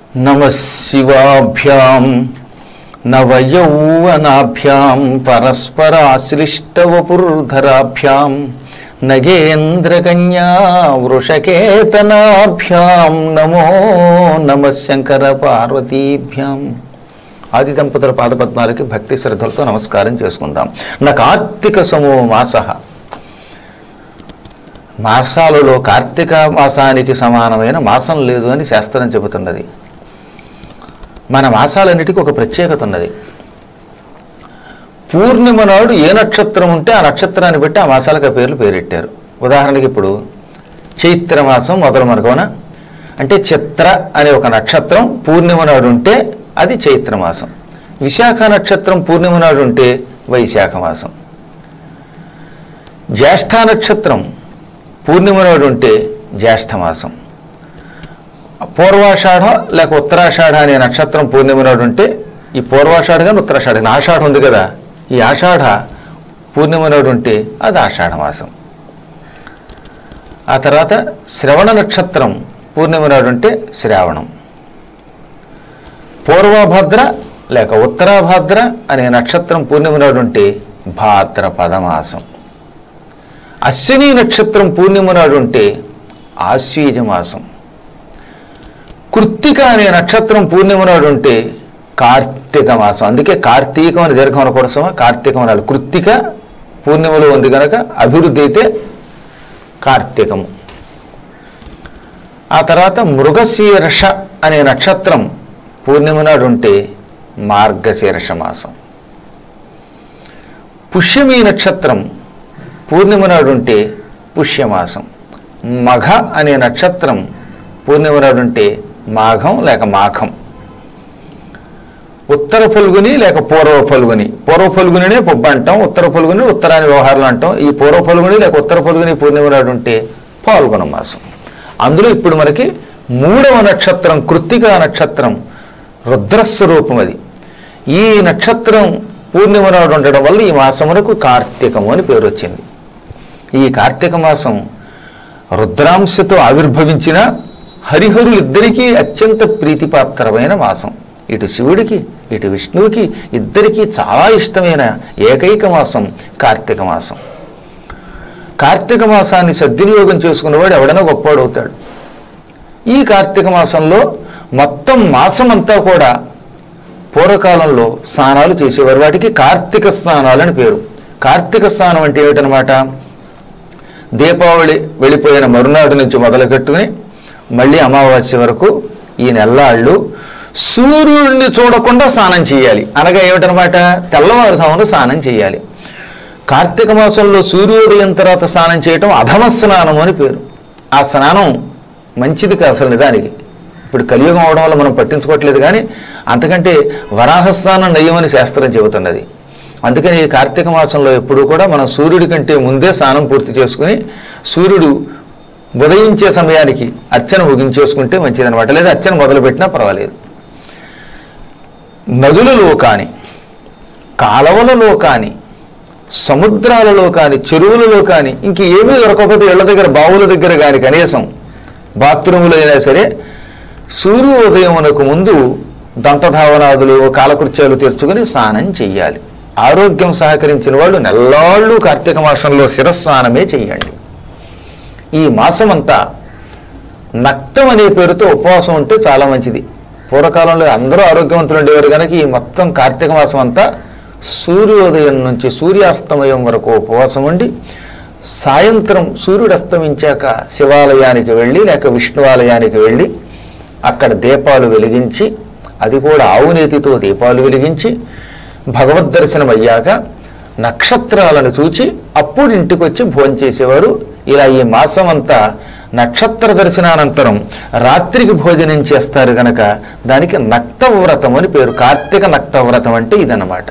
నమ శివాభ్యాం నవయౌవనాభ్యాం పరస్పరాశ్లిష్టవపుర్ధరాభ్యాం నగేంద్రకన్యా వృషకేతనాభ్యాం నమో నమ శంకర పార్వతీభ్యాం ఆది దంపతుల పాదపద్మాలకి భక్తి శ్రద్ధలతో నమస్కారం చేసుకుందాం నా కార్తీక సమో మాస మాసాలలో కార్తీక మాసానికి సమానమైన మాసం లేదు అని శాస్త్రం చెబుతున్నది మన మాసాలన్నిటికీ ఒక ప్రత్యేకత ఉన్నది పూర్ణిమ నాడు ఏ నక్షత్రం ఉంటే ఆ నక్షత్రాన్ని బట్టి ఆ మాసాలకు ఆ పేర్లు పేరెట్టారు ఉదాహరణకి ఇప్పుడు చైత్ర మాసం మొదలు మనకోన అంటే చిత్ర అనే ఒక నక్షత్రం పూర్ణిమ నాడు ఉంటే అది చైత్ర మాసం విశాఖ నక్షత్రం పూర్ణిమ నాడు ఉంటే వైశాఖ మాసం జ్యేష్ఠ నక్షత్రం పూర్ణిమ నాడు ఉంటే జ్యేష్ఠ మాసం పూర్వాషాఢ లేక ఉత్తరాషాఢ అనే నక్షత్రం పూర్ణిమ నాడు ఉంటే ఈ పూర్వాషాఢ కానీ ఉత్తరాషాఢ కానీ ఆషాఢ ఉంది కదా ఈ ఆషాఢ పూర్ణిమ నాడు ఉంటే అది ఆషాఢ మాసం ఆ తర్వాత శ్రవణ నక్షత్రం పూర్ణిమ నాడు ఉంటే శ్రావణం పూర్వభద్ర లేక ఉత్తరాభద్ర అనే నక్షత్రం పూర్ణిమ నాడు ఉంటే భాద్రపద మాసం అశ్విని నక్షత్రం పూర్ణిమ నాడు ఉంటే ఆశ్వీజ మాసం కృత్తిక అనే నక్షత్రం పూర్ణిమ నాడు ఉంటే కార్తీక మాసం అందుకే కార్తీకం అని దీర్ఘం అనకూడసమా కార్తీకం అనాలి కృత్తిక పూర్ణిమలో ఉంది కనుక అభివృద్ధి అయితే కార్తీకము ఆ తర్వాత మృగశీర్ష అనే నక్షత్రం పూర్ణిమ నాడు ఉంటే మార్గశీర్ష మాసం పుష్యమి నక్షత్రం పూర్ణిమ నాడు ఉంటే పుష్యమాసం మఘ అనే నక్షత్రం పూర్ణిమ నాడు ఉంటే మాఘం లేక మాఘం ఉత్తర ఫల్గుని లేక పూర్వ ఫల్గుని పూర్వ ఫల్గునినే పొబ్బ అంటాం ఉత్తర ఫల్గుని ఉత్తరాని వ్యవహారాలు అంటాం ఈ పూర్వ ఫల్గుని లేక ఉత్తర ఫల్గుని పూర్ణిమ నాడు ఉంటే పాల్గొన మాసం అందులో ఇప్పుడు మనకి మూడవ నక్షత్రం కృత్తికా నక్షత్రం రుద్రస్వరూపం అది ఈ నక్షత్రం పూర్ణిమ నాడు ఉండడం వల్ల ఈ మాసమునకు కార్తీకము అని పేరు వచ్చింది ఈ కార్తీక మాసం రుద్రాంశతో ఆవిర్భవించిన హరిహరులు ఇద్దరికీ అత్యంత ప్రీతిపాత్రమైన మాసం ఇటు శివుడికి ఇటు విష్ణువుకి ఇద్దరికీ చాలా ఇష్టమైన ఏకైక మాసం కార్తీక మాసం కార్తీక మాసాన్ని సద్వినియోగం చేసుకున్నవాడు ఎవడైనా గొప్పవాడు అవుతాడు ఈ కార్తీక మాసంలో మొత్తం మాసమంతా కూడా పూర్వకాలంలో స్నానాలు చేసేవారు వాటికి కార్తీక స్నానాలు అని పేరు కార్తీక స్నానం అంటే ఏమిటనమాట దీపావళి వెళ్ళిపోయిన మరునాడు నుంచి మొదలుపెట్టుకుని మళ్ళీ అమావాస్య వరకు ఈ నెల్లాళ్ళు సూర్యుడిని చూడకుండా స్నానం చేయాలి అనగా ఏమిటనమాట తెల్లవారుజామున స్నానం చేయాలి కార్తీక మాసంలో సూర్యోదయం తర్వాత స్నానం చేయటం అధమ స్నానం అని పేరు ఆ స్నానం మంచిది కాదు అసలు నిజానికి ఇప్పుడు కలియుగం అవడం వల్ల మనం పట్టించుకోవట్లేదు కానీ అంతకంటే వరాహ స్నానం నయ్యమని శాస్త్రం చెబుతున్నది అందుకని ఈ కార్తీక మాసంలో ఎప్పుడు కూడా మనం సూర్యుడి కంటే ముందే స్నానం పూర్తి చేసుకుని సూర్యుడు ఉదయించే సమయానికి అర్చన ముగించేసుకుంటే మంచిదనమాట లేదా అర్చన మొదలుపెట్టినా పర్వాలేదు నదులలో కానీ కాలవలలో కానీ సముద్రాలలో కానీ చెరువులలో కానీ ఇంక ఏమీ దొరకకపోతే ఇళ్ల దగ్గర బావుల దగ్గర కానీ కనీసం బాత్రూములు అయినా సరే సూర్యోదయమునకు ముందు దంతధావనాదులు కాలకృత్యాలు తీర్చుకుని స్నానం చెయ్యాలి ఆరోగ్యం సహకరించిన వాళ్ళు నెల్లాళ్ళు కార్తీక మాసంలో శిరస్నానమే చెయ్యండి ఈ మాసమంతా నక్తం అనే పేరుతో ఉపవాసం ఉంటే చాలా మంచిది పూర్వకాలంలో అందరూ ఆరోగ్యవంతులు ఉండేవారు కనుక ఈ మొత్తం కార్తీక మాసం అంతా సూర్యోదయం నుంచి సూర్యాస్తమయం వరకు ఉపవాసం ఉండి సాయంత్రం సూర్యుడు అస్తమించాక శివాలయానికి వెళ్ళి లేక విష్ణువాలయానికి వెళ్ళి అక్కడ దీపాలు వెలిగించి అది కూడా ఆవునేతితో దీపాలు వెలిగించి భగవద్ దర్శనం అయ్యాక నక్షత్రాలను చూచి అప్పుడు ఇంటికి వచ్చి భోజనం చేసేవారు ఇలా ఈ మాసం అంతా నక్షత్ర దర్శనానంతరం రాత్రికి భోజనం చేస్తారు గనక దానికి నక్తవ్రతం అని పేరు కార్తీక నక్తవ్రతం అంటే ఇదన్నమాట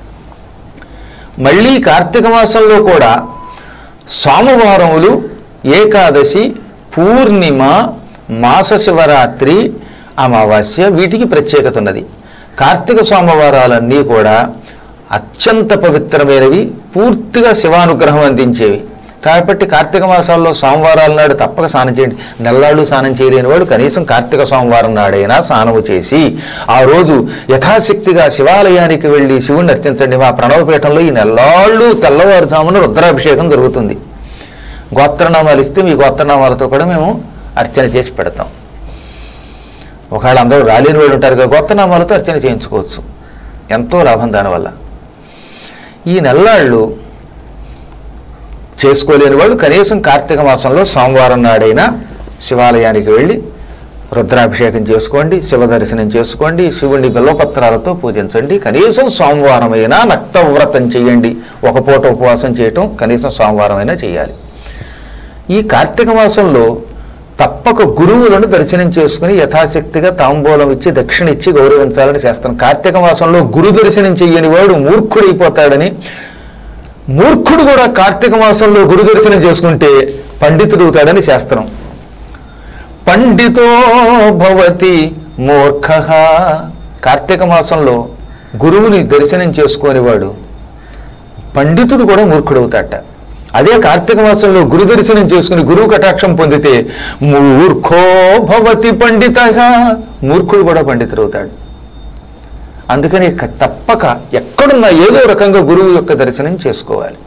మళ్ళీ కార్తీక మాసంలో కూడా సోమవారములు ఏకాదశి పూర్ణిమ మాస శివరాత్రి అమావాస్య వీటికి ప్రత్యేకత ఉన్నది కార్తీక సోమవారాలన్నీ కూడా అత్యంత పవిత్రమైనవి పూర్తిగా శివానుగ్రహం అందించేవి కాబట్టి కార్తీక మాసాల్లో సోమవారాల నాడు తప్పక స్నానం చేయండి నెల్లాళ్ళు స్నానం చేయలేని వాడు కనీసం కార్తీక సోమవారం నాడైనా స్నానము చేసి ఆ రోజు యథాశక్తిగా శివాలయానికి వెళ్ళి శివుణ్ణి అర్చించండి మా ప్రణవపీఠంలో ఈ నెల్లాళ్ళు తెల్లవారుజామున రుద్రాభిషేకం జరుగుతుంది గోత్రనామాలు ఇస్తే మీ గోత్రనామాలతో కూడా మేము అర్చన చేసి పెడతాం ఒకవేళ అందరూ రాలేని వాళ్ళు ఉంటారు కదా గోత్రనామాలతో అర్చన చేయించుకోవచ్చు ఎంతో లాభం దానివల్ల ఈ నెల్లాళ్ళు చేసుకోలేని వాళ్ళు కనీసం కార్తీక మాసంలో సోమవారం నాడైనా శివాలయానికి వెళ్ళి రుద్రాభిషేకం చేసుకోండి శివ దర్శనం చేసుకోండి శివుని బిల్వపత్రాలతో పూజించండి కనీసం సోమవారం అయినా నక్తవ్రతం చేయండి ఒక పూట ఉపవాసం చేయటం కనీసం సోమవారం అయినా చేయాలి ఈ కార్తీక మాసంలో తప్పక గురువులను దర్శనం చేసుకుని యథాశక్తిగా తాంబూలం ఇచ్చి దక్షిణ ఇచ్చి గౌరవించాలని చేస్తాను కార్తీక మాసంలో గురు దర్శనం చెయ్యని వాడు మూర్ఖుడైపోతాడని మూర్ఖుడు కూడా కార్తీక మాసంలో గురు దర్శనం చేసుకుంటే పండితుడు అవుతాడని శాస్త్రం పండితో భవతి మూర్ఖ కార్తీక మాసంలో గురువుని దర్శనం చేసుకోనివాడు పండితుడు కూడా మూర్ఖుడవుతాట అదే కార్తీక మాసంలో గురు దర్శనం చేసుకుని గురువు కటాక్షం పొందితే మూర్ఖో భవతి పండిత మూర్ఖుడు కూడా పండితుడు అవుతాడు అందుకని క- తప్పక ఎక్కడున్నా ఏదో రకంగా గురువు యొక్క దర్శనం చేసుకోవాలి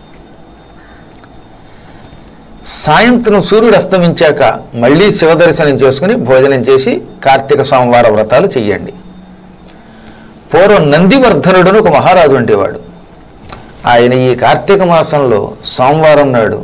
సాయంత్రం సూర్యుడు అస్తమించాక మళ్ళీ శివ దర్శనం చేసుకుని భోజనం చేసి కార్తీక సోమవార వ్రతాలు చెయ్యండి పూర్వం నందివర్ధనుడును ఒక మహారాజు ఉండేవాడు ఆయన ఈ కార్తీక మాసంలో సోమవారం నాడు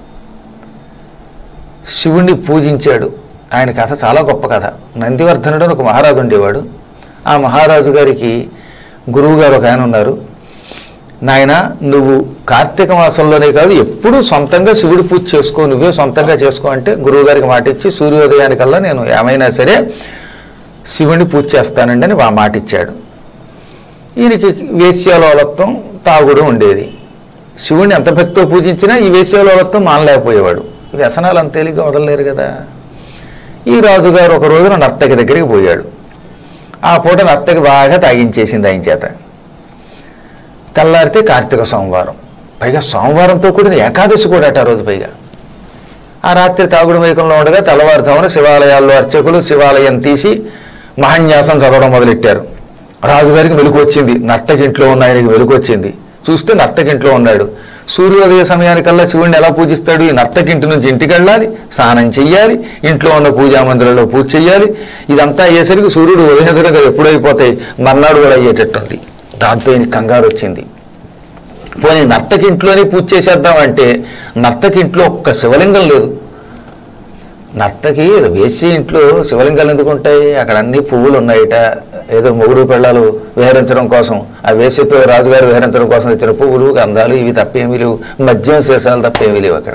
శివుణ్ణి పూజించాడు ఆయన కథ చాలా గొప్ప కథ నందివర్ధనుడు అని ఒక మహారాజు ఉండేవాడు ఆ మహారాజు గారికి గురువు గారు ఒక ఆయన ఉన్నారు నాయన నువ్వు కార్తీక మాసంలోనే కాదు ఎప్పుడూ సొంతంగా శివుడి పూజ చేసుకో నువ్వే సొంతంగా చేసుకో అంటే గురువు గారికి మాట ఇచ్చి సూర్యోదయానికల్లా నేను ఏమైనా సరే శివుడిని పూజ చేస్తానండి అని ఆ మాట ఇచ్చాడు ఈయనకి వేశ్యాలోలత్వం తాగుడు ఉండేది శివుణ్ణి ఎంత భక్తితో పూజించినా ఈ వేశ్యాలోలత్వం మానలేకపోయేవాడు ఈ వ్యసనాలు అంత తేలిగ్గా వదలలేరు కదా ఈ రాజుగారు ఒక రోజున నర్తకి దగ్గరికి పోయాడు ఆ పూట నర్తకి బాగా తాగించేసింది ఆయన చేత తెల్లారితే కార్తీక సోమవారం పైగా సోమవారంతో కూడిన ఏకాదశి కూడా అట ఆ రోజు పైగా ఆ రాత్రి తాగుడు మైకంలో ఉండగా తెల్లవారుజామున శివాలయాల్లో అర్చకులు శివాలయం తీసి మహాన్యాసం చదవడం మొదలెట్టారు రాజుగారికి వెలుగు వచ్చింది నర్తకింట్లో ఉన్న ఆయనకి వెలుగు వచ్చింది చూస్తే నర్తకింట్లో ఉన్నాడు సూర్యోదయ సమయానికల్లా శివుణ్ణి ఎలా పూజిస్తాడు ఈ నర్తకింటి నుంచి ఇంటికి వెళ్ళాలి స్నానం చెయ్యాలి ఇంట్లో ఉన్న పూజా మందిరంలో పూజ చెయ్యాలి ఇదంతా అయ్యేసరికి సూర్యుడు ఉదయించడం ఎప్పుడైపోతాయి మర్నాడు కూడా అయ్యేటట్టుంది దాంతో ఈయనకి కంగారు వచ్చింది పోనీ నర్తకింట్లోనే పూజ చేసేద్దామంటే నర్తకింట్లో ఒక్క శివలింగం లేదు నర్తకి వేసి ఇంట్లో శివలింగాలు ఎందుకు ఉంటాయి అక్కడ అన్ని పువ్వులు ఉన్నాయట ఏదో మొగుడు పెళ్ళాలు విహరించడం కోసం ఆ వేసితో రాజుగారు విహరించడం కోసం తెచ్చిన పువ్వులు గంధాలు ఇవి తప్పేమీ లేవు మద్యం శేషాలు తప్పేమీ లేవు అక్కడ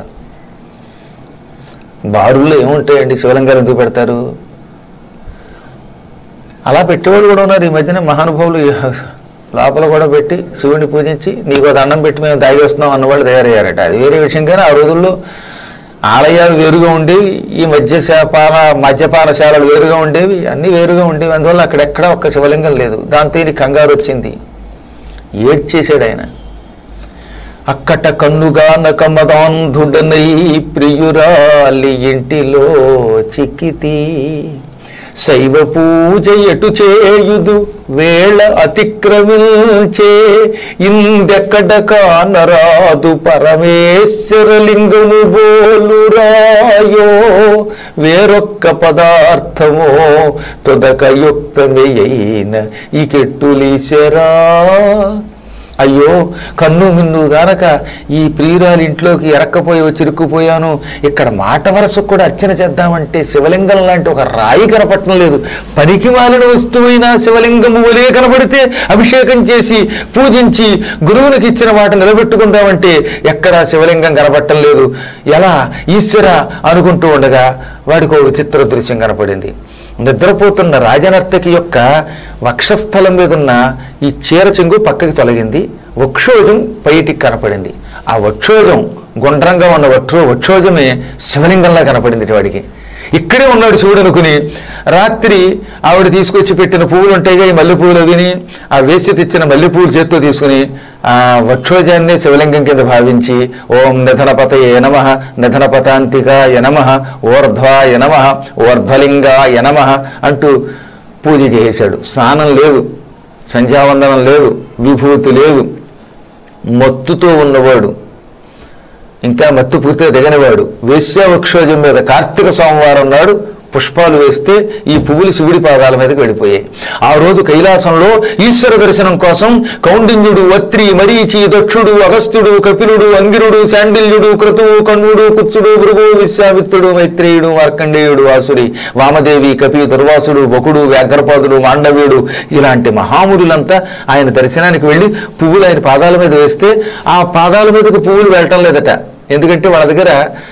బారుల్లో ఏముంటాయండి శివలింగాలు ఎందుకు పెడతారు అలా పెట్టేవాళ్ళు కూడా ఉన్నారు ఈ మధ్యన మహానుభావులు లోపల కూడా పెట్టి శివుడిని పూజించి నీకు దండం పెట్టి మేము తాగేస్తున్నాం అన్నవాళ్ళు తయారయ్యారట అది వేరే విషయం కానీ ఆ రోజుల్లో ఆలయాలు వేరుగా ఉండేవి ఈ మద్యపాన మద్యపానశాలలు వేరుగా ఉండేవి అన్నీ వేరుగా ఉండేవి అందువల్ల అక్కడెక్కడ ఒక్క శివలింగం లేదు దాంతో ఈయన కంగారు వచ్చింది ఏడ్చేసాడు ఆయన అక్కట కన్నుగా నకమదాంధుడనై ప్రియురాలి ఇంటిలో చిక్కితి శైవ పూజ ఎటు చేయుదు వేళ అతిక్రమించే ఇందెక్కడ కానరాదు పరమేశ్వరలింగము బోలురాయో వేరొక్క పదార్థమో తొదక యుక్తమేయైన ఈ కెట్టులీసెరా అయ్యో కన్ను మిన్ను గానక ఈ ప్రియురాలి ఇంట్లోకి ఎరక్కపోయి వచ్చి ఇరుక్కుపోయాను ఇక్కడ మాట వరసకు కూడా అర్చన చేద్దామంటే శివలింగం లాంటి ఒక రాయి కనపడటం లేదు పనికి మాలిన వస్తువైన శివలింగము వలే కనపడితే అభిషేకం చేసి పూజించి గురువునికి ఇచ్చిన మాట నిలబెట్టుకుందామంటే ఎక్కడా శివలింగం కనపడటం లేదు ఎలా ఈశ్వర అనుకుంటూ ఉండగా వాడికి ఒక విచిత్ర దృశ్యం కనపడింది నిద్రపోతున్న రాజనర్తకి యొక్క వక్షస్థలం మీద ఉన్న ఈ చీర చెంగు పక్కకి తొలగింది వక్షోజం బయటికి కనపడింది ఆ వక్షోజం గుండ్రంగా ఉన్న వక్షో వక్షోజమే శివలింగంలా కనపడింది వాడికి ఇక్కడే ఉన్నాడు శివుడు అనుకుని రాత్రి ఆవిడ తీసుకొచ్చి పెట్టిన పువ్వులు ఉంటాయిగా ఈ మల్లె పువ్వులు అవిని ఆ వేసి తెచ్చిన మల్లె పువ్వులు చేత్తో తీసుకుని ఆ వక్షోజాన్ని శివలింగం కింద భావించి ఓం నిధనపత యనమ నిధనపతాంతిక యనమ ఊర్ధ్వ యనమ ఊర్ధ్వలింగ యనమ అంటూ పూజ చేసేశాడు స్నానం లేదు సంధ్యావందనం లేదు విభూతి లేదు మత్తుతో ఉన్నవాడు ఇంకా మత్తు పూర్తిగా దిగనివాడు వేశ్యావక్షోజం మీద కార్తీక సోమవారం నాడు పుష్పాలు వేస్తే ఈ పువ్వులు శివుడి పాదాల మీదకి వెళ్ళిపోయాయి ఆ రోజు కైలాసంలో ఈశ్వర దర్శనం కోసం కౌండిన్యుడు వత్రి మరీచి దక్షుడు అగస్త్యుడు కపిలుడు అంగిరుడు శాండిల్యుడు క్రతువు కణ్వుడు కుత్సుడు భృగు విశ్వామిత్రుడు మైత్రేయుడు మార్కండేయుడు వాసురి వామదేవి కపి దుర్వాసుడు బకుడు వ్యాఘ్రపాదుడు మాండవ్యుడు ఇలాంటి మహామురులంతా ఆయన దర్శనానికి వెళ్ళి పువ్వులు ఆయన పాదాల మీద వేస్తే ఆ పాదాల మీదకి పువ్వులు వెళ్ళటం లేదట ఎందుకంటే వాళ్ళ దగ్గర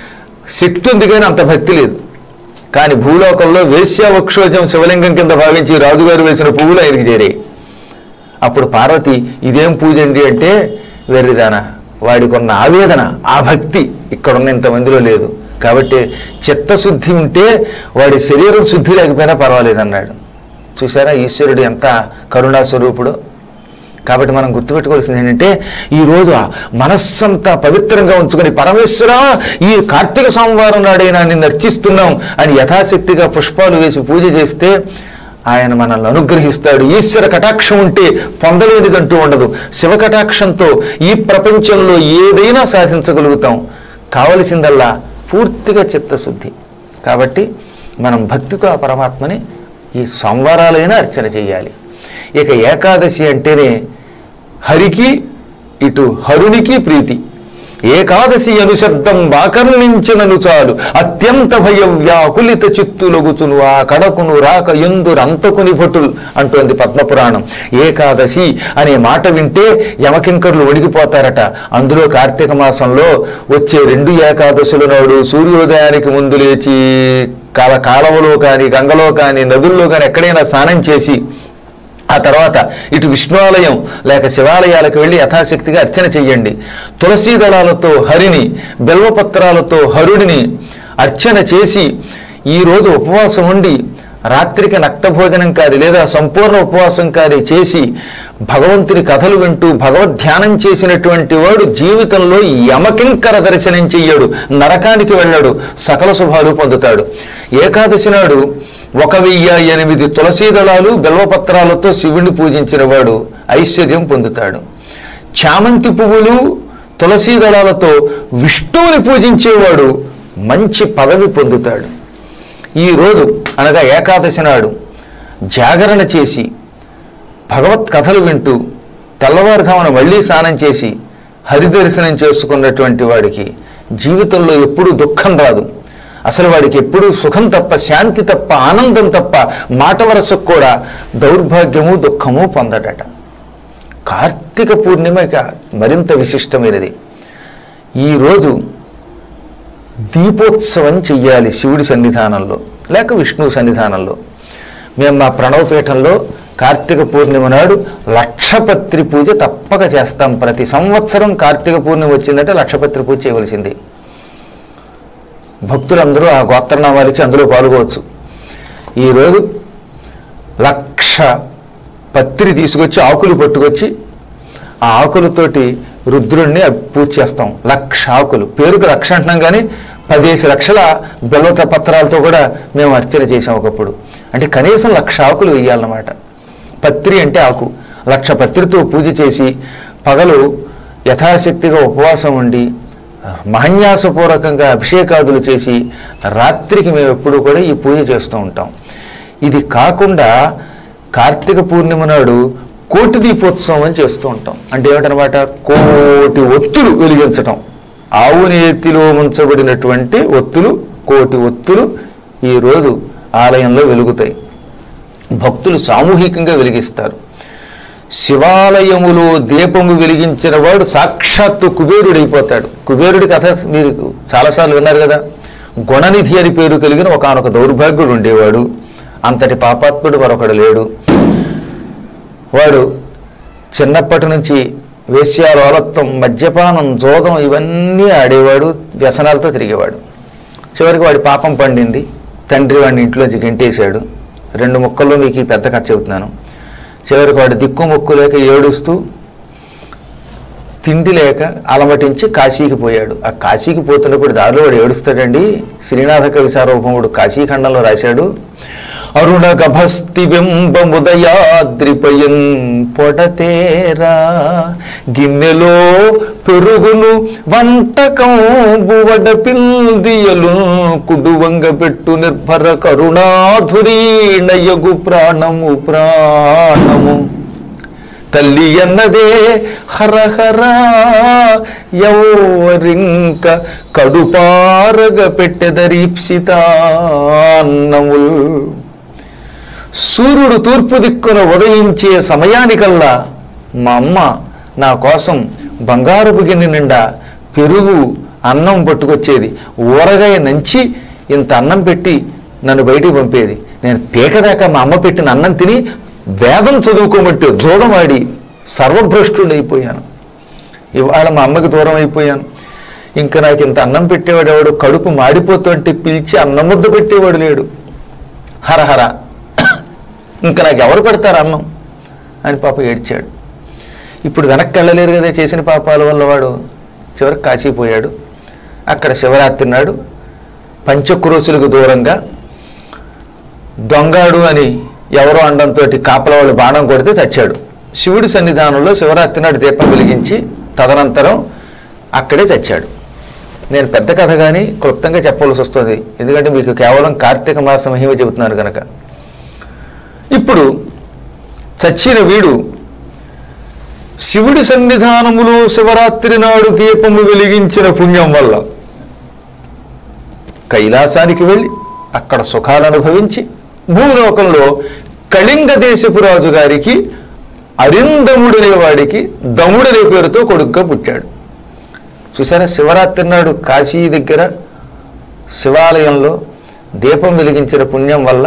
శక్తి ఉంది కానీ అంత భక్తి లేదు కానీ భూలోకంలో వేశ్యావక్షోజం శివలింగం కింద భావించి రాజుగారు వేసిన పువ్వులు ఆయనకి చేరాయి అప్పుడు పార్వతి ఇదేం పూజ అండి అంటే వెర్రిదాన వాడికి ఉన్న ఆవేదన ఆ భక్తి ఇక్కడున్న ఇంతమందిలో లేదు కాబట్టి చిత్తశుద్ధి ఉంటే వాడి శరీరం శుద్ధి లేకపోయినా పర్వాలేదన్నాడు చూసారా ఈశ్వరుడు ఎంత కరుణా స్వరూపుడు కాబట్టి మనం గుర్తుపెట్టుకోవాల్సింది ఏంటంటే ఈ రోజు ఆ మనస్సంతా పవిత్రంగా ఉంచుకొని పరమేశ్వర ఈ కార్తీక సోమవారం నాడైనా నిన్ను అర్చిస్తున్నాం అని యథాశక్తిగా పుష్పాలు వేసి పూజ చేస్తే ఆయన మనల్ని అనుగ్రహిస్తాడు ఈశ్వర కటాక్షం ఉంటే పొందలేనిదంటూ ఉండదు శివ కటాక్షంతో ఈ ప్రపంచంలో ఏదైనా సాధించగలుగుతాం కావలసిందల్లా పూర్తిగా చిత్తశుద్ధి కాబట్టి మనం భక్తితో ఆ పరమాత్మని ఈ సంవరాలైనా అర్చన చేయాలి ఇక ఏకాదశి అంటేనే హరికి ఇటు హరునికి ప్రీతి ఏకాదశి అనుశబ్దం వాకర్ణించినను చాలు అత్యంత భయం వ్యాకులిత చిత్తులొగుచును ఆ కడకును రాక ఎందురంతకుని భటులు అంటోంది పద్మపురాణం ఏకాదశి అనే మాట వింటే యమకింకర్లు ఒడిగిపోతారట అందులో కార్తీక మాసంలో వచ్చే రెండు ఏకాదశుల నాడు సూర్యోదయానికి ముందు లేచి కాల కాలవలో కానీ గంగలో కానీ నదుల్లో కానీ ఎక్కడైనా స్నానం చేసి ఆ తర్వాత ఇటు విష్ణువాలయం లేక శివాలయాలకు వెళ్ళి యథాశక్తిగా అర్చన చెయ్యండి తులసీ దళాలతో హరిని బెల్వపత్రాలతో హరుడిని అర్చన చేసి ఈరోజు ఉపవాసం ఉండి రాత్రికి నక్త భోజనం కాది లేదా సంపూర్ణ ఉపవాసం కాది చేసి భగవంతుని కథలు వింటూ భగవద్ ధ్యానం చేసినటువంటి వాడు జీవితంలో యమకింకర దర్శనం చెయ్యడు నరకానికి వెళ్ళాడు సకల శుభాలు పొందుతాడు ఏకాదశి నాడు ఒక వెయ్యి ఎనిమిది తులసీ దళాలు బెల్వపత్రాలతో శివుణ్ణి పూజించిన వాడు ఐశ్వర్యం పొందుతాడు చామంతి పువ్వులు తులసీ దళాలతో విష్ణువుని పూజించేవాడు మంచి పదవి పొందుతాడు ఈ రోజు అనగా ఏకాదశి నాడు జాగరణ చేసి భగవత్ కథలు వింటూ తెల్లవారుజామున మళ్ళీ స్నానం చేసి హరిదర్శనం చేసుకున్నటువంటి వాడికి జీవితంలో ఎప్పుడూ దుఃఖం రాదు అసలు వాడికి ఎప్పుడూ సుఖం తప్ప శాంతి తప్ప ఆనందం తప్ప మాట వరసకు కూడా దౌర్భాగ్యము దుఃఖము పొందడట కార్తీక పూర్ణిమ ఇక మరింత విశిష్టమైనది ఈరోజు దీపోత్సవం చెయ్యాలి శివుడి సన్నిధానంలో లేక విష్ణువు సన్నిధానంలో మేము మా ప్రణవపీఠంలో కార్తీక పూర్ణిమ నాడు లక్షపత్రి పూజ తప్పక చేస్తాం ప్రతి సంవత్సరం కార్తీక పూర్ణిమ వచ్చిందంటే లక్షపత్రి పూజ చేయవలసింది భక్తులందరూ ఆ గోత్రనామాలు ఇచ్చి అందులో పాల్గొవచ్చు ఈరోజు లక్ష పత్రి తీసుకొచ్చి ఆకులు పట్టుకొచ్చి ఆ ఆకులతోటి రుద్రుణ్ణి పూజ చేస్తాం లక్ష ఆకులు పేరుకు లక్ష అంటున్నాం కానీ పదిహేసి లక్షల బెల్లత పత్రాలతో కూడా మేము అర్చన చేసాం ఒకప్పుడు అంటే కనీసం లక్ష ఆకులు వేయాలన్నమాట పత్రి అంటే ఆకు లక్ష పత్రితో పూజ చేసి పగలు యథాశక్తిగా ఉపవాసం ఉండి మహన్యాసపూర్వకంగా అభిషేకాదులు చేసి రాత్రికి మేము ఎప్పుడూ కూడా ఈ పూజ చేస్తూ ఉంటాం ఇది కాకుండా కార్తీక పూర్ణిమ నాడు కోటి దీపోత్సవం అని చేస్తూ ఉంటాం అంటే ఏమిటనమాట కోటి ఒత్తులు వెలిగించటం ఆవు నేతిలో ముంచబడినటువంటి ఒత్తులు కోటి ఒత్తులు ఈరోజు ఆలయంలో వెలుగుతాయి భక్తులు సామూహికంగా వెలిగిస్తారు శివాలయములో దీపము వెలిగించిన వాడు సాక్షాత్తు కుబేరుడైపోతాడు కుబేరుడి కథ మీరు చాలాసార్లు విన్నారు కదా గుణనిధి అని పేరు కలిగిన ఒకనొక దౌర్భాగ్యుడు ఉండేవాడు అంతటి పాపాత్ముడు మరొకడు లేడు వాడు చిన్నప్పటి నుంచి వేశ్యాలోలత్వం మద్యపానం జోదం ఇవన్నీ ఆడేవాడు వ్యసనాలతో తిరిగేవాడు చివరికి వాడి పాపం పండింది తండ్రి వాడిని ఇంట్లోంచి గెంటేశాడు రెండు ముక్కల్లో మీకు ఈ పెద్ద కథ చెబుతున్నాను చివరికి వాడు దిక్కు మొక్కు లేక ఏడుస్తూ తిండి లేక అలమటించి కాశీకి పోయాడు ఆ కాశీకి పోతున్నప్పుడు దారిలో వాడు ఏడుస్తాడండి శ్రీనాథ కవి సార్వభౌముడు కాశీఖండంలో రాశాడు అరుణ గభస్తి బింబముదయాద్రిపయన్ పొడతేరా గిన్నెలో పెరుగును వంటకం బువడ పిల్దియలు కుడువంగ పెట్టు నిర్భర కరుణాధురీణయగు ప్రాణము ప్రాణము తల్లి అన్నదే హరహర ఎవరింక కడుపారగ పెట్టెదరీప్సితాన్నముల్ సూర్యుడు తూర్పు దిక్కున ఉదయించే సమయానికల్లా మా అమ్మ నా కోసం బంగారపు గిన్నె నిండా పెరుగు అన్నం పట్టుకొచ్చేది ఊరగాయ నంచి ఇంత అన్నం పెట్టి నన్ను బయటికి పంపేది నేను పీకదాకా మా అమ్మ పెట్టిన అన్నం తిని వేదం చదువుకోమంటే జోదమాడి సర్వభ్రష్టుడైపోయాను ఇవాళ మా అమ్మకి దూరం అయిపోయాను ఇంకా నాకు ఇంత అన్నం పెట్టేవాడు ఎవడు కడుపు మాడిపోతుంటే పిలిచి అన్నం ముద్ద పెట్టేవాడు లేడు హరహర ఇంకా నాకు ఎవరు పెడతారు అన్నం అని పాప ఏడ్చాడు ఇప్పుడు వెనక్కి వెళ్ళలేరు కదా చేసిన పాపాల వల్ల వాడు చివరికి కాశీపోయాడు అక్కడ శివరాత్రి నాడు పంచక్రోసులకు దూరంగా దొంగాడు అని ఎవరో అండంతో కాపల వాళ్ళు బాణం కొడితే చచ్చాడు శివుడి సన్నిధానంలో శివరాత్రి నాడు దీపం వెలిగించి తదనంతరం అక్కడే చచ్చాడు నేను పెద్ద కథ కానీ క్లుప్తంగా చెప్పవలసి వస్తుంది ఎందుకంటే మీకు కేవలం కార్తీక మాస మహిమ చెబుతున్నాను కనుక ఇప్పుడు చచ్చిన వీడు శివుడి సన్నిధానములో శివరాత్రి నాడు దీపము వెలిగించిన పుణ్యం వల్ల కైలాసానికి వెళ్ళి అక్కడ సుఖాలు అనుభవించి భూలోకంలో కళింగ దేశపు రాజు గారికి అరిందముడనే వాడికి దముడనే పేరుతో కొడుగ్గా పుట్టాడు చూసారా శివరాత్రి నాడు కాశీ దగ్గర శివాలయంలో దీపం వెలిగించిన పుణ్యం వల్ల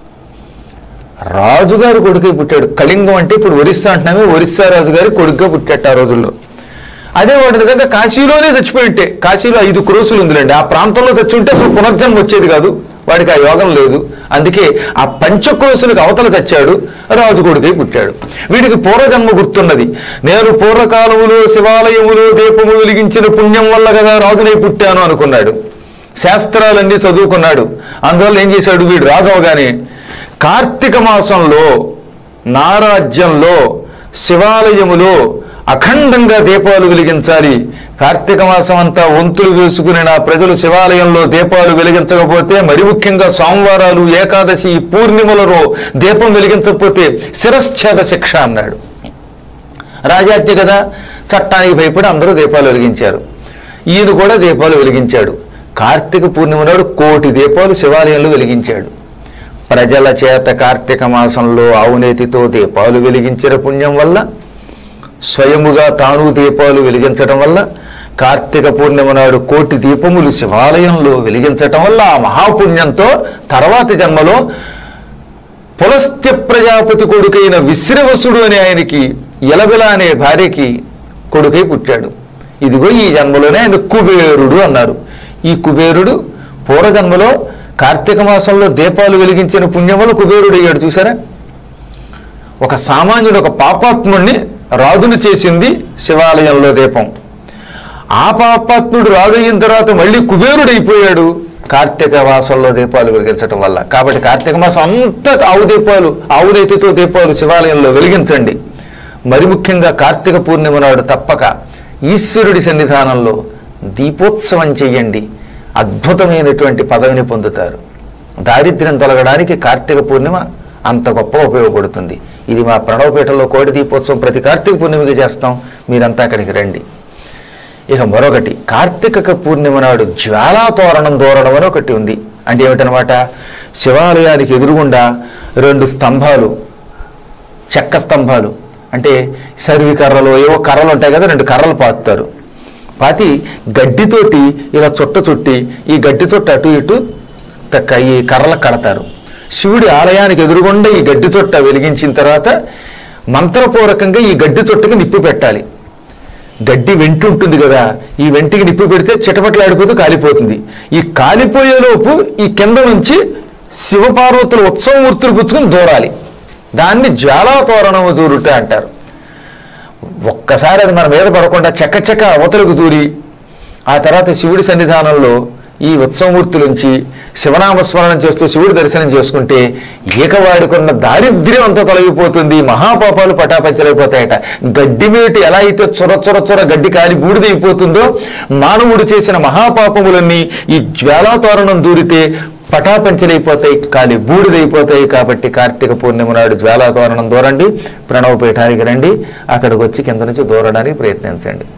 రాజుగారి కొడుకే పుట్టాడు కళింగం అంటే ఇప్పుడు ఒరిస్సా అంటున్నామే ఒరిస్సా రాజుగారి కొడుగ్గా పుట్టాడు ఆ రోజుల్లో అదే వాడి నిజంగా కాశీలోనే చచ్చిపోయింటే కాశీలో ఐదు క్రోసులు ఉందిలేండి ఆ ప్రాంతంలో చచ్చి ఉంటే అసలు పునర్జన్మ వచ్చేది కాదు వాడికి ఆ యోగం లేదు అందుకే ఆ పంచక్రోసులకు అవతల చచ్చాడు రాజు కొడుకై పుట్టాడు వీడికి పూర్వజన్మ గుర్తున్నది నేను పూర్వకాలములో శివాలయములో దీపము వెలిగించిన పుణ్యం వల్ల కదా రాజునై పుట్టాను అనుకున్నాడు శాస్త్రాలన్నీ చదువుకున్నాడు అందువల్ల ఏం చేశాడు వీడు రాజు అవగానే కార్తీక మాసంలో నారాజ్యంలో శివాలయములో అఖండంగా దీపాలు వెలిగించాలి కార్తీక మాసం అంతా వంతులు వేసుకుని నా ప్రజలు శివాలయంలో దీపాలు వెలిగించకపోతే మరి ముఖ్యంగా సోమవారాలు ఏకాదశి పూర్ణిమలలో దీపం వెలిగించకపోతే శిరశ్ఛేద శిక్ష అన్నాడు రాజాజ్ఞ కదా చట్టానికి భయపడి అందరూ దీపాలు వెలిగించారు ఈయన కూడా దీపాలు వెలిగించాడు కార్తీక పూర్ణిమ నాడు కోటి దీపాలు శివాలయంలో వెలిగించాడు ప్రజల చేత కార్తీక మాసంలో ఆవునేతితో దీపాలు వెలిగించిన పుణ్యం వల్ల స్వయముగా తాను దీపాలు వెలిగించటం వల్ల కార్తీక పూర్ణిమ నాడు కోటి దీపములు శివాలయంలో వెలిగించటం వల్ల ఆ మహాపుణ్యంతో తర్వాతి జన్మలో పులస్త్య ప్రజాపతి కొడుకైన విశ్రవసుడు అనే ఆయనకి ఎలబిల అనే భార్యకి కొడుకై పుట్టాడు ఇదిగో ఈ జన్మలోనే ఆయన కుబేరుడు అన్నారు ఈ కుబేరుడు పూర్వజన్మలో కార్తీక మాసంలో దీపాలు వెలిగించిన పుణ్యం వల్ల కుబేరుడు అయ్యాడు చూసారా ఒక సామాన్యుడు ఒక పాపాత్ముడిని రాజును చేసింది శివాలయంలో దీపం ఆ పాపాత్ముడు రాజు అయిన తర్వాత మళ్ళీ కుబేరుడైపోయాడు కార్తీక మాసంలో దీపాలు వెలిగించడం వల్ల కాబట్టి కార్తీక మాసం అంతా ఆవు దీపాలు ఆవు రైతుతో దీపాలు శివాలయంలో వెలిగించండి మరి ముఖ్యంగా కార్తీక పూర్ణిమ నాడు తప్పక ఈశ్వరుడి సన్నిధానంలో దీపోత్సవం చెయ్యండి అద్భుతమైనటువంటి పదవిని పొందుతారు దారిద్ర్యం తొలగడానికి కార్తీక పూర్ణిమ అంత గొప్ప ఉపయోగపడుతుంది ఇది మా ప్రణవపీఠంలో కోటి దీపోత్సవం ప్రతి కార్తీక పూర్ణిమకి చేస్తాం మీరంతా అక్కడికి రండి ఇక మరొకటి కార్తీక పూర్ణిమ నాడు జ్వాలా తోరణం దూరడం అని ఒకటి ఉంది అంటే ఏమిటనమాట శివాలయానికి ఎదురుగుండా రెండు స్తంభాలు చెక్క స్తంభాలు అంటే సరివి కర్రలు ఏవో కర్రలు ఉంటాయి కదా రెండు కర్రలు పాతుతారు పాతి గడ్డితోటి ఇలా చుట్ట చుట్టి ఈ గడ్డి చుట్ట అటు ఇటు తక్క ఈ కర్రలకు కడతారు శివుడి ఆలయానికి ఎదురుగుండా ఈ గడ్డి చుట్ట వెలిగించిన తర్వాత మంత్రపూర్వకంగా ఈ గడ్డి చుట్టకి నిప్పు పెట్టాలి గడ్డి వెంటి ఉంటుంది కదా ఈ వెంటికి నిప్పు పెడితే చిటపట్లాడిపోతూ కాలిపోతుంది ఈ కాలిపోయేలోపు ఈ కింద నుంచి శివపార్వతుల ఉత్సవమూర్తులు పుచ్చుకుని దూరాలి దాన్ని జ్వాలాతోరణము దూరుట అంటారు ఒక్కసారి అది మన మీద పడకుండా చెక్క చెక్క అవతలకు దూరి ఆ తర్వాత శివుడి సన్నిధానంలో ఈ ఉత్సవమూర్తులుంచి శివనామస్మరణం చేస్తూ శివుడి దర్శనం చేసుకుంటే ఏకవాడుకున్న దారిద్ర్యం అంతా తొలగిపోతుంది మహాపాపాలు పటాపంచలైపోతాయట గడ్డి మేటి ఎలా అయితే చొర చొర చొర గడ్డి కాలి బూడిదైపోతుందో మానవుడు చేసిన మహాపాపములన్నీ ఈ జ్వాలాతోరణం దూరితే పటాపంచలైపోతాయి కాలి బూడిదైపోతాయి కాబట్టి కార్తీక పూర్ణిమ నాడు జ్వాలాతోరణం దూరండి ప్రణవపీఠానికి రండి అక్కడికి వచ్చి కింద నుంచి దూరడానికి ప్రయత్నించండి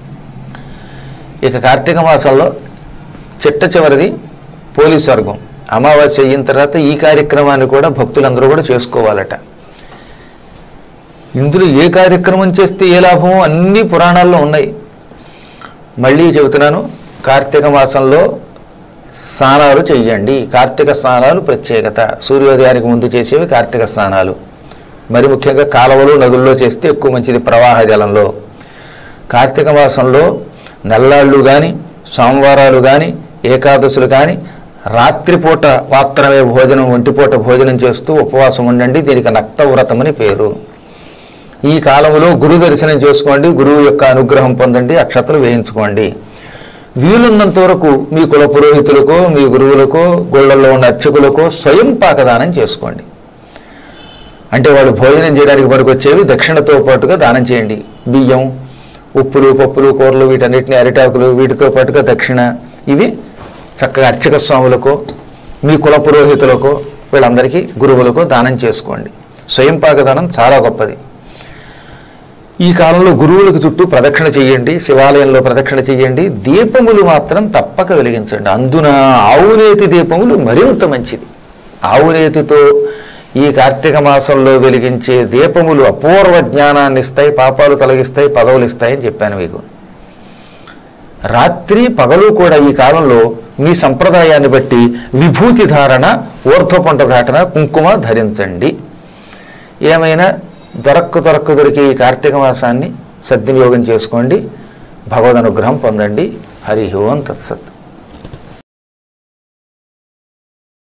ఇక కార్తీక మాసంలో చిట్ట చివరిది పోలీస్ వర్గం అమావాస్య అయిన తర్వాత ఈ కార్యక్రమాన్ని కూడా భక్తులందరూ కూడా చేసుకోవాలట ఇందులో ఏ కార్యక్రమం చేస్తే ఏ లాభమో అన్ని పురాణాల్లో ఉన్నాయి మళ్ళీ చెబుతున్నాను కార్తీక మాసంలో స్నానాలు చెయ్యండి కార్తీక స్నానాలు ప్రత్యేకత సూర్యోదయానికి ముందు చేసేవి కార్తీక స్నానాలు మరి ముఖ్యంగా కాలువలు నదుల్లో చేస్తే ఎక్కువ మంచిది ప్రవాహ జలంలో కార్తీక మాసంలో నెల్లాళ్ళు కానీ సోమవారాలు కానీ ఏకాదశులు కానీ రాత్రిపూట మాత్రమే భోజనం ఒంటిపూట భోజనం చేస్తూ ఉపవాసం ఉండండి దీనికి నక్తవ్రతం అని పేరు ఈ కాలంలో గురు దర్శనం చేసుకోండి గురువు యొక్క అనుగ్రహం పొందండి అక్షతలు వేయించుకోండి వీలున్నంత వరకు మీ కుల పురోహితులకో మీ గురువులకో గుళ్ళల్లో ఉన్న అర్చకులకో స్వయం పాకదానం చేసుకోండి అంటే వాళ్ళు భోజనం చేయడానికి పనికొచ్చేవి దక్షిణతో పాటుగా దానం చేయండి బియ్యం ఉప్పులు పప్పులు కూరలు వీటన్నిటిని అరిటాకులు వీటితో పాటుగా దక్షిణ ఇవి చక్కగా అర్చక స్వాములకో మీ కుల పురోహితులకో వీళ్ళందరికీ గురువులకో దానం చేసుకోండి స్వయం పాకదానం చాలా గొప్పది ఈ కాలంలో గురువులకు చుట్టూ ప్రదక్షిణ చేయండి శివాలయంలో ప్రదక్షిణ చేయండి దీపములు మాత్రం తప్పక వెలిగించండి అందున ఆవునేతి దీపములు మరింత మంచిది ఆవునేతితో ఈ కార్తీక మాసంలో వెలిగించే దీపములు అపూర్వ జ్ఞానాన్ని ఇస్తాయి పాపాలు తొలగిస్తాయి పదవులు ఇస్తాయి అని చెప్పాను మీకు రాత్రి పగలు కూడా ఈ కాలంలో మీ సంప్రదాయాన్ని బట్టి విభూతి ధారణ ఊర్ధ్వపంట దాటన కుంకుమ ధరించండి ఏమైనా దొరక్కు దొరక్కు దొరికే ఈ కార్తీక మాసాన్ని సద్వినియోగం చేసుకోండి భగవద్ అనుగ్రహం పొందండి హరి ఓం తత్సత్